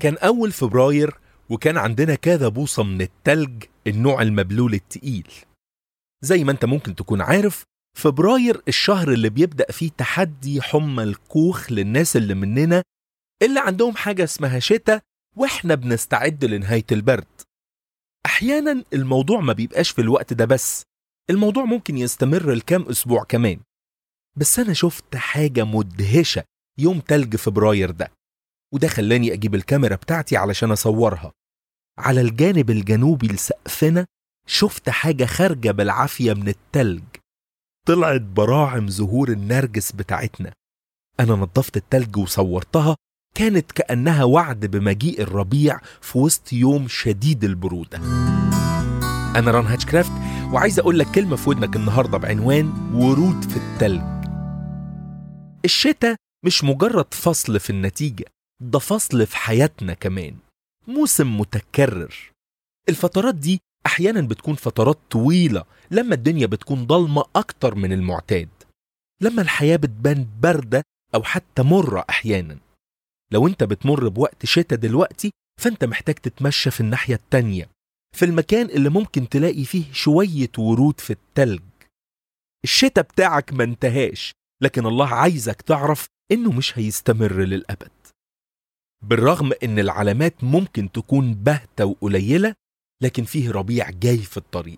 كان أول فبراير وكان عندنا كذا بوصة من التلج النوع المبلول التقيل زي ما انت ممكن تكون عارف فبراير الشهر اللي بيبدأ فيه تحدي حمى الكوخ للناس اللي مننا اللي عندهم حاجة اسمها شتاء واحنا بنستعد لنهاية البرد أحيانا الموضوع ما بيبقاش في الوقت ده بس الموضوع ممكن يستمر لكام أسبوع كمان بس أنا شفت حاجة مدهشة يوم تلج فبراير ده وده خلاني أجيب الكاميرا بتاعتي علشان أصورها على الجانب الجنوبي لسقفنا شفت حاجة خارجة بالعافية من التلج طلعت براعم زهور النرجس بتاعتنا أنا نظفت التلج وصورتها كانت كأنها وعد بمجيء الربيع في وسط يوم شديد البرودة أنا ران هاتشكرافت وعايز أقول لك كلمة في ودنك النهاردة بعنوان ورود في التلج الشتاء مش مجرد فصل في النتيجة ده فصل في حياتنا كمان موسم متكرر الفترات دي أحيانا بتكون فترات طويلة لما الدنيا بتكون ضلمة أكتر من المعتاد لما الحياة بتبان باردة أو حتى مرة أحيانا لو أنت بتمر بوقت شتاء دلوقتي فأنت محتاج تتمشى في الناحية التانية في المكان اللي ممكن تلاقي فيه شوية ورود في التلج الشتاء بتاعك ما انتهاش لكن الله عايزك تعرف إنه مش هيستمر للأبد بالرغم إن العلامات ممكن تكون باهتة وقليلة لكن فيه ربيع جاي في الطريق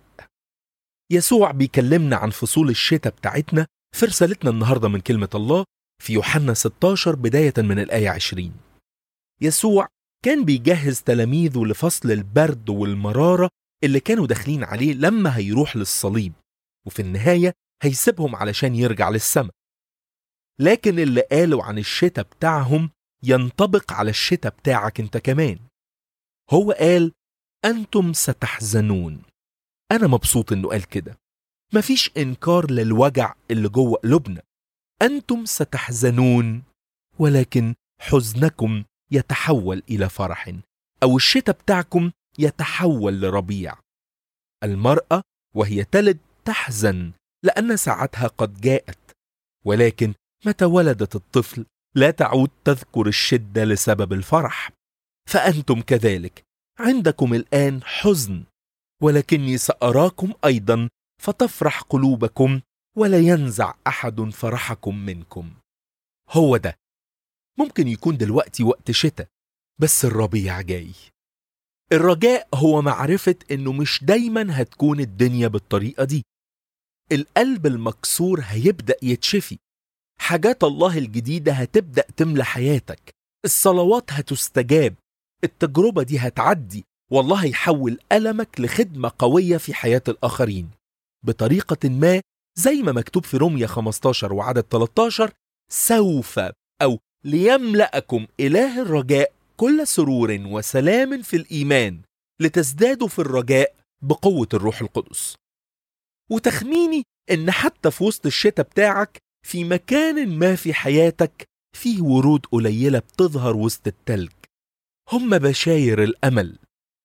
يسوع بيكلمنا عن فصول الشتاء بتاعتنا في رسالتنا النهاردة من كلمة الله في يوحنا 16 بداية من الآية 20 يسوع كان بيجهز تلاميذه لفصل البرد والمرارة اللي كانوا داخلين عليه لما هيروح للصليب وفي النهاية هيسيبهم علشان يرجع للسماء لكن اللي قالوا عن الشتاء بتاعهم ينطبق على الشتاء بتاعك انت كمان هو قال أنتم ستحزنون أنا مبسوط إنه قال كده مفيش إنكار للوجع اللي جوه قلوبنا أنتم ستحزنون ولكن حزنكم يتحول إلى فرح أو الشتاء بتاعكم يتحول لربيع المرأة وهي تلد تحزن لأن ساعتها قد جاءت ولكن متى ولدت الطفل لا تعود تذكر الشدة لسبب الفرح فأنتم كذلك عندكم الآن حزن ولكني سأراكم أيضا فتفرح قلوبكم ولا ينزع أحد فرحكم منكم هو ده ممكن يكون دلوقتي وقت شتاء بس الربيع جاي الرجاء هو معرفة إنه مش دايما هتكون الدنيا بالطريقة دي القلب المكسور هيبدأ يتشفي حاجات الله الجديدة هتبدأ تملى حياتك الصلوات هتستجاب التجربة دي هتعدي والله هيحول ألمك لخدمة قوية في حياة الآخرين بطريقة ما زي ما مكتوب في رومية 15 وعدد 13 سوف أو ليملأكم إله الرجاء كل سرور وسلام في الإيمان لتزدادوا في الرجاء بقوة الروح القدس وتخميني إن حتى في وسط الشتاء بتاعك في مكان ما في حياتك فيه ورود قليلة بتظهر وسط التلج هم بشاير الأمل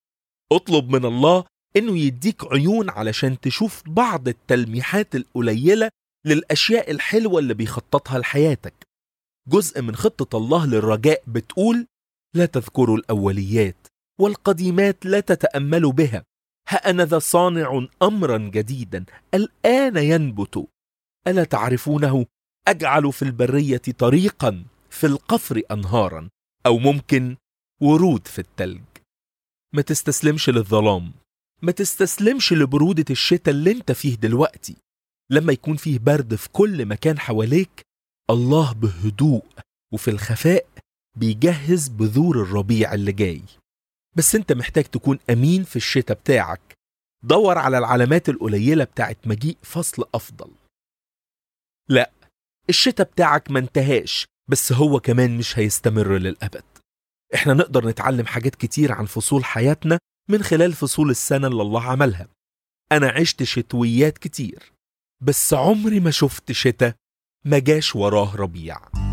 اطلب من الله إنه يديك عيون علشان تشوف بعض التلميحات القليلة للأشياء الحلوة اللي بيخططها لحياتك جزء من خطة الله للرجاء بتقول لا تذكروا الأوليات والقديمات لا تتأملوا بها هأنذا صانع أمرا جديدا الآن ينبت ألا تعرفونه أجعل في البرية طريقا في القفر أنهارا أو ممكن ورود في التلج ما تستسلمش للظلام ما تستسلمش لبرودة الشتاء اللي انت فيه دلوقتي لما يكون فيه برد في كل مكان حواليك الله بهدوء وفي الخفاء بيجهز بذور الربيع اللي جاي بس انت محتاج تكون امين في الشتاء بتاعك دور على العلامات القليلة بتاعت مجيء فصل أفضل لا الشتاء بتاعك ما انتهاش بس هو كمان مش هيستمر للأبد احنا نقدر نتعلم حاجات كتير عن فصول حياتنا من خلال فصول السنة اللي الله عملها أنا عشت شتويات كتير بس عمري ما شفت شتاء ما جاش وراه ربيع